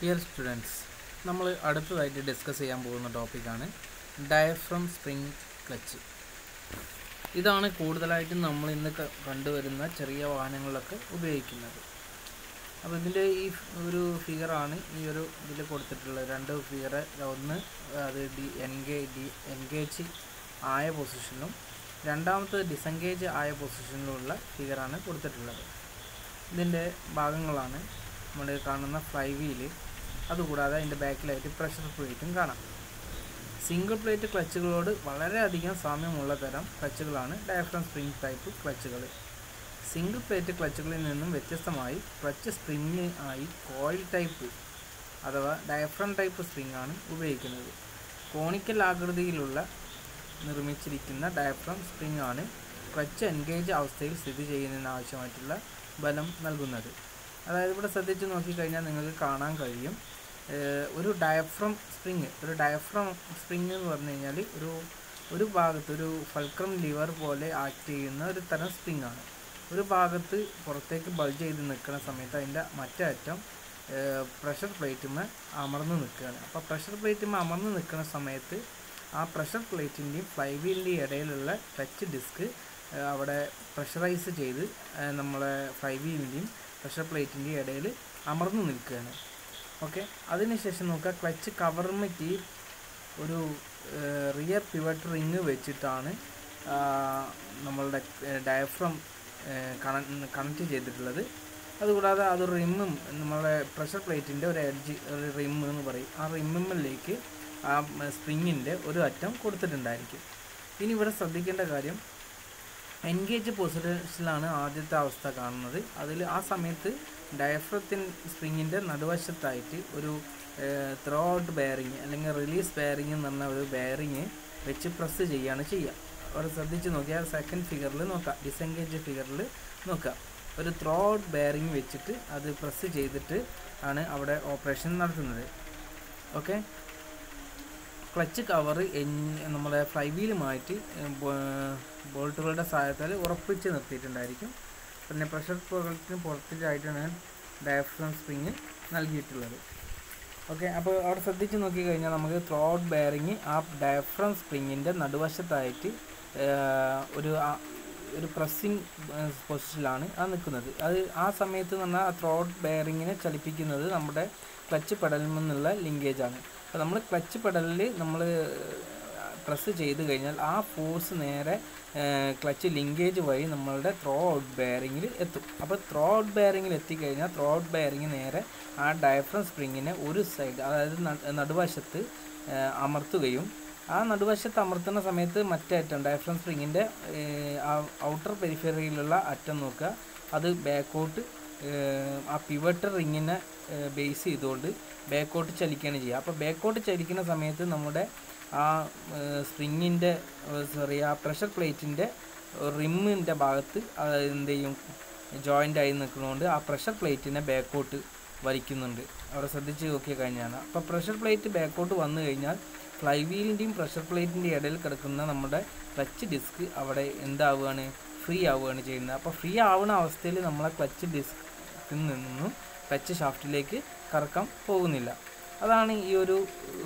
dear students നമ്മൾ അടുത്തതായിട്ട് discuss ചെയ്യാൻ പോകുന്ന ടോപ്പിക്കാണ് ഡയഫ്രം സ്പ്രിംഗ് ക്ലച്ച് ഇതാണ് കൂടുതലായിട്ടും നമ്മൾ ഇന്ന് ക- കണ്ടുവരുന്ന ചെറിയ വാഹനങ്ങളിലൊക്കെ ഉപയോഗിക്കുന്നത് അപ്പോൾ ഇതിൻ്റെ ഈ ഫ്- ഒരു ഫിഗറാണ് ഈ ഒരു ഇതിൽ കൊടുത്തിട്ടുള്ളത് രണ്ട് ഫിഗർ ഒന്ന് അത് ഡി എൻഗേജ് ഡി എൻഗേജ് ആയ പൊസിഷനിലും രണ്ടാമത്തെ ഡിസെൻഗേജ് ആയ പൊസിഷനിലുമുള്ള ഫിഗറാണ് കൊടുത്തിട്ടുള്ളത് ഇതിൻ്റെ ഭാഗങ്ങളാണ് നമ്മൾ കാണുന്ന ഫ്ലൈ വീല് അതുകൂടാതെ അതിൻ്റെ ബാക്കിലായിട്ട് പ്രഷർ പ്ലേറ്റും കാണാം സിംഗിൾ പ്ലേറ്റ് ക്ലച്ചുകളോട് വളരെയധികം സാമ്യമുള്ള തരം ക്ലച്ചുകളാണ് ഡയഫ്രം സ്പ്രിംഗ് ടൈപ്പ് ക്ലച്ചുകൾ സിംഗിൾ പ്ലേറ്റ് ക്ലച്ചുകളിൽ നിന്നും വ്യത്യസ്തമായി ക്ലച്ച് സ്പ്രിങ് ആയി കോയിൽ ടൈപ്പ് അഥവാ ഡയഫ്രം ടൈപ്പ് സ്പ്രിംഗ് ആണ് ഉപയോഗിക്കുന്നത് കോണിക്കൽ ആകൃതിയിലുള്ള നിർമ്മിച്ചിരിക്കുന്ന ഡയഫ്രം സ്പ്രിംഗ് ആണ് ക്ലച്ച് എൻഗേജ് അവസ്ഥയിൽ സ്ഥിതി ചെയ്യുന്നതിന് ആവശ്യമായിട്ടുള്ള ബലം നൽകുന്നത് അതായത് ഇവിടെ ശ്രദ്ധിച്ച് നോക്കിക്കഴിഞ്ഞാൽ നിങ്ങൾക്ക് കാണാൻ കഴിയും ഏഹ് ഒരു ഡയഫ്രം സ്പ്രിങ് ഒരു ഡയഫ്രം സ്പ്രിങ് എന്ന് പറഞ്ഞു കഴിഞ്ഞാൽ ഒരു ഒരു ഭാഗത്ത് ഒരു ഫൾക്രം ലിവർ പോലെ ആക്ട് ചെയ്യുന്ന ഒരു തരം സ്പ്രിങ് ആണ് ഒരു ഭാഗത്ത് പുറത്തേക്ക് ബൾജ് ചെയ്ത് നിൽക്കുന്ന സമയത്ത് അതിൻ്റെ മറ്റേ അറ്റം പ്രഷർ പ്ലേറ്റുമ്മ അമർന്ന് നിൽക്കുകയാണ് അപ്പോൾ പ്രഷർ പ്ലേറ്റുമ്മ അമർന്ന് നിൽക്കുന്ന സമയത്ത് ആ പ്രഷർ പ്ലേറ്റിൻ്റെയും ഫ്ലൈ വീലിൻ്റെയും ഇടയിലുള്ള ടച്ച് ഡിസ്ക് അവിടെ പ്രഷറൈസ് ചെയ്ത് ഏഹ് നമ്മളെ ഫ്ലൈ വീലിൻ്റെയും പ്രഷർ പ്ലേറ്റിൻ്റെയും ഇടയിൽ അമർന്ന് നിൽക്കുകയാണ് ഓക്കെ അതിനുശേഷം നോക്കുക ക്ലച്ച് കവർമ്മയ്ക്ക് ഒരു റിയർ പിവറ്റ് റിങ് വെച്ചിട്ടാണ് ആ, നമ്മളുടെ ഡയഫ്രം കണക്ട് ചെയ്തിട്ടുള്ളത് അതുകൂടാതെ അത് റിമ്മും നമ്മളെ പ്രഷർ പ്ലേറ്റിൻ്റെ ഒരു എഡ്ജ് ഒരു റിം എന്ന് പറയും ആ റിമ്മിലേക്ക് ആ സ്പ്രിങ്ങിൻ്റെ ഒരു അറ്റം കൊടുത്തിട്ടുണ്ടായിരിക്കും ഇനി ഇവിടെ ശ്രദ്ധിക്കേണ്ട കാര്യം എൻഗേജ് പൊസിഷനിലാണ് ആദ്യത്തെ അവസ്ഥ കാണുന്നത് അതിൽ ആ സമയത്ത് ഡയഫ്രത്തിൻ സ്പ്രിങ്ങിൻ്റെ നടുവശത്തായിട്ട് ഒരു ത്രോ ഔട്ട് ബെയറിങ് അല്ലെങ്കിൽ റിലീസ് ബെയറിങ് എന്ന് പറഞ്ഞ ഒരു ബെയറിങ് വെച്ച് പ്രസ് ചെയ്യുകയാണ് ചെയ്യുക അവിടെ ശ്രദ്ധിച്ച് നോക്കിയാൽ സെക്കൻഡ് ഫിഗറിൽ നോക്കാം ഡിസെൻഗേജ് ഫിഗറിൽ നോക്കാം ഒരു ത്രോ ഔട്ട് ബെയറിങ് വെച്ചിട്ട് അത് പ്രസ് ചെയ്തിട്ട് ആണ് അവിടെ ഓപ്പറേഷൻ നടത്തുന്നത് ഓക്കെ ക്ലച്ച് കവർ നമ്മുടെ ഫ്ലൈ വീലുമായിട്ട് ബോൾട്ടുകളുടെ സഹായത്താൽ ഉറപ്പിച്ച് നിർത്തിയിട്ടുണ്ടായിരിക്കും പിന്നെ പ്രഷർ പ്രോഡക്റ്റിന് പുറത്തേക്കായിട്ടാണ് ഡയഫ്രം സ്പ്രിങ് നൽകിയിട്ടുള്ളത് ഓക്കെ അപ്പോൾ അവിടെ ശ്രദ്ധിച്ച് നോക്കിക്കഴിഞ്ഞാൽ നമുക്ക് ത്രോ ഔട്ട് ബെയറിങ് ആ ഡയഫ്രം സ്പ്രിങ്ങിൻ്റെ നടുവശത്തായിട്ട് ഏർ, ഒരു ആ- ഒരു പ്രസ്സിങ് പൊസിഷനിലാണ് അത് നിൽക്കുന്നത് അത് ആ സമയത്ത് എന്ന് പറഞ്ഞാൽ ആ ത്രോ ഔട്ട് ബെയറിങ്ങിനെ ചലിപ്പിക്കുന്നത് നമ്മുടെ ക്ലച്ച് പെഡലിൽ നിന്നുള്ള ലിങ്കേജ് ആണ് അപ്പോൾ നമ്മൾ ക്ലച്ച് പെഡലിൽ നമ്മൾ പ്രസ് ചെയ്ത് കഴിഞ്ഞാൽ ആ ഫോഴ്സ് നേരെ ക്ലച്ച് ലിങ്കേജ് വഴി നമ്മളുടെ ത്രോ ഔട്ട് ബെയറിങ്ങിൽ എത്തും അപ്പോൾ ത്രോ ഔട്ട് ബെയറിങ്ങിൽ എത്തിക്കഴിഞ്ഞാൽ ത്രോ ഔട്ട് ബെയറിങ് നേരെ ആ ഡയഫ്രം സ്പ്രിങ്ങിനെ ഒരു സൈഡ് അതായത് ന- നടുവശത്ത് ഏഹ്, അമർത്തുകയും ആ നടുവശത്ത് അമർത്തുന്ന സമയത്ത് മറ്റേ അറ്റം ഡയഫ്രം സ്പ്രിങ്ങിൻ്റെ ആ ഔട്ടർ പെരിഫറിയിലുള്ള അറ്റം നോക്കുക അത് ബാക്കോട്ട് ആ പിവട്ടർ റിങ്ങിനെ ബേസ് ചെയ്തുകൊണ്ട് ബാക്കോട്ട് ചലിക്കുകയാണ് ചെയ്യുക അപ്പോൾ ബാക്കോട്ട് ചലിക്കുന്ന സമയത്ത് നമ്മുടെ ആ സ്പ്രിങ്ങിൻ്റെ സോറി ആ പ്രഷർ പ്ലേറ്റിൻ്റെ റിമ്മിൻ്റെ ഭാഗത്ത് അത് എന്ത് ചെയ്യും ജോയിൻ്റ് ആയി നിൽക്കുന്നതുകൊണ്ട് ആ പ്രഷർ പ്ലേറ്റിനെ ബാക്കോട്ട് വലിക്കുന്നുണ്ട് അവിടെ ശ്രദ്ധിച്ച് നോക്കി കഴിഞ്ഞാൽ അപ്പോൾ പ്രഷർ പ്ലേറ്റ് ബാക്കോട്ട് വന്നു കഴിഞ്ഞാൽ ഫ്ലൈ വീലിൻ്റെയും പ്രഷർ പ്ലേറ്റിൻ്റെയും ഇടയിൽ കിടക്കുന്ന നമ്മുടെ ക്ലച്ച് ഡിസ്ക് അവിടെ എന്താവുകയാണ് ഫ്രീ ആവുകയാണ് ചെയ്യുന്നത് അപ്പോൾ ഫ്രീ ആവുന്ന അവസ്ഥയിൽ നമ്മളെ ക്ലച്ച് ഡിസ്കിൽ നിന്നും ക്ലച്ച് ഷാഫ്റ്റിലേക്ക് കറക്കം പോകുന്നില്ല അതാണ് ഈ ഒരു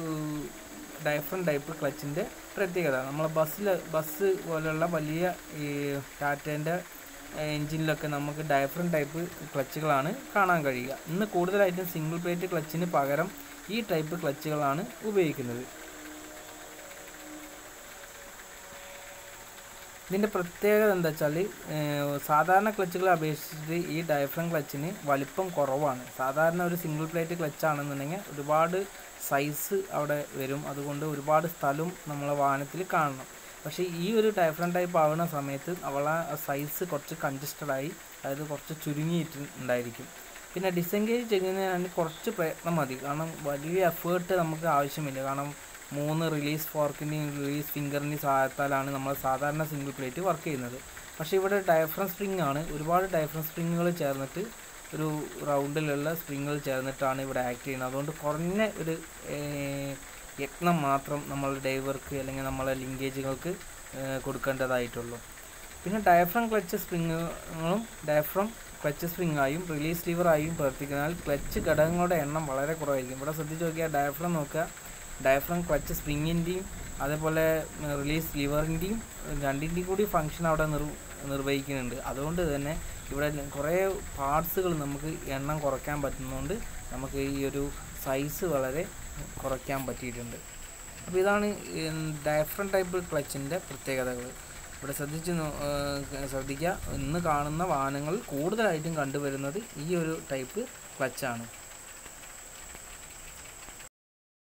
ഡയഫ്രം ടൈപ്പ് ക്ലച്ചിൻ്റെ പ്രത്യേകത നമ്മളെ ബസ്സിൽ ബസ് പോലെയുള്ള വലിയ ഈ ടാറ്റേൻ്റെ എൻജിനിലൊക്കെ നമുക്ക് ഡയഫ്രം ടൈപ്പ് ക്ലച്ചുകളാണ് കാണാൻ കഴിയുക ഇന്ന് കൂടുതലായിട്ടും സിംഗിൾ പ്ലേറ്റ് ക്ലച്ചിന് പകരം ഈ ടൈപ്പ് ക്ലച്ചുകളാണ് ഉപയോഗിക്കുന്നത് ഇതിൻ്റെ പ്രത്യേകത എന്താ വെച്ചാൽ സാധാരണ ക്ലച്ചുകളെ അപേക്ഷിച്ചിട്ട് ഈ ഡയഫ്രം ക്ലച്ചിന് വലിപ്പം കുറവാണ് സാധാരണ ഒരു സിംഗിൾ പ്ലേറ്റ് ക്ലച്ച് ആണെന്നുണ്ടെങ്കിൽ ഒരുപാട് സൈസ് അവിടെ വരും അതുകൊണ്ട് ഒരുപാട് സ്ഥലം നമ്മളെ വാഹനത്തിൽ കാണണം പക്ഷേ ഈ ഒരു ഡയഫ്രം ടൈപ്പ് ആവുന്ന സമയത്ത് അവളെ സൈസ് കുറച്ച് കൺജസ്റ്റഡ് ആയി അതായത് കുറച്ച് ചുരുങ്ങിയിട്ട് ഉണ്ടായിരിക്കും പിന്നെ ഡിസെൻഗേജ് ചെയ്യുന്നതിന് കുറച്ച് പ്രയത്നം മതി കാരണം വലിയ എഫേർട്ട് നമുക്ക് ആവശ്യമില്ല കാരണം മൂന്ന് റിലീസ് ഫോർക്കിൻ്റെയും റിലീസ് ഫിംഗറിൻ്റെയും സഹായത്താലാണ് നമ്മൾ സാധാരണ സിംഗിൾ പ്ലേറ്റ് വർക്ക് ചെയ്യുന്നത് പക്ഷേ ഇവിടെ ഡയഫ്രം സ്പ്രിങ് ആണ് ഒരുപാട് ഡയഫ്രം സ്പ്രിങ്ങുകൾ ചേർന്നിട്ട് ഒരു റൗണ്ടിലുള്ള സ്പ്രിങ്ങുകൾ ചേർന്നിട്ടാണ് ഇവിടെ ആക്ട് ചെയ്യുന്നത് അതുകൊണ്ട് കുറഞ്ഞ ഒരു ഏർ, യത്നം മാത്രം നമ്മൾ ഡൈവർക്ക് അല്ലെങ്കിൽ നമ്മളെ ലിങ്കേജുകൾക്ക് കൊടുക്കേണ്ടതായിട്ടുള്ളൂ പിന്നെ ഡയഫ്രം ക്ലച്ച് സ്പ്രിങ്ങുകളും ഡയഫ്രം ക്ലച്ച് സ്പ്രിങ്ങായും റിലീസ് ലീവറായും പ്രവർത്തിക്കുന്നതിനാൽ ക്ലച്ച് ഘടകങ്ങളുടെ എണ്ണം വളരെ കുറവായിരിക്കും ഇവിടെ ശ്രദ്ധിച്ച് നോക്കിയാൽ ഡയഫ്രം നോക്കുക ഡയഫ്രം ക്ലച്ച് സ്പ്രിങ്ങിൻ്റെയും അതേപോലെ റിലീസ് ലിവറിൻ്റെയും രണ്ടിൻ്റെയും കൂടി ഫങ്ഷൻ അവിടെ നിർ നിർവഹിക്കുന്നുണ്ട് അതുകൊണ്ട് തന്നെ ഇവിടെ കുറേ പാർട്സുകൾ നമുക്ക് എണ്ണം കുറയ്ക്കാൻ പറ്റുന്നതുകൊണ്ട് നമുക്ക് ഈ ഒരു സൈസ് വളരെ കുറയ്ക്കാൻ പറ്റിയിട്ടുണ്ട് അപ്പോൾ ഇതാണ് ഡയഫ്രം ടൈപ്പ് ക്ലച്ചിൻ്റെ പ്രത്യേകതകൾ ഇവിടെ ശ്രദ്ധിച്ച് നോ- ഏഹ് ശ്രദ്ധിക്കുക ഇന്ന് കാണുന്ന വാഹനങ്ങൾ കൂടുതലായിട്ടും കണ്ടുവരുന്നത് ഈ ഒരു ടൈപ്പ് ക്ലച്ചാണ്